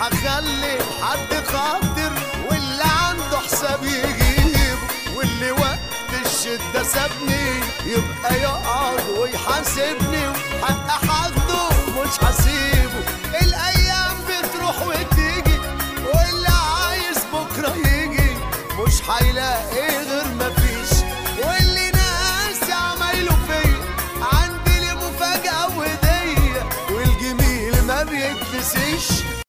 هخلي حد خاطر واللي عنده حساب يجيب واللي وقت الشدة سابني يبقى يقعد ويحاسبني وحق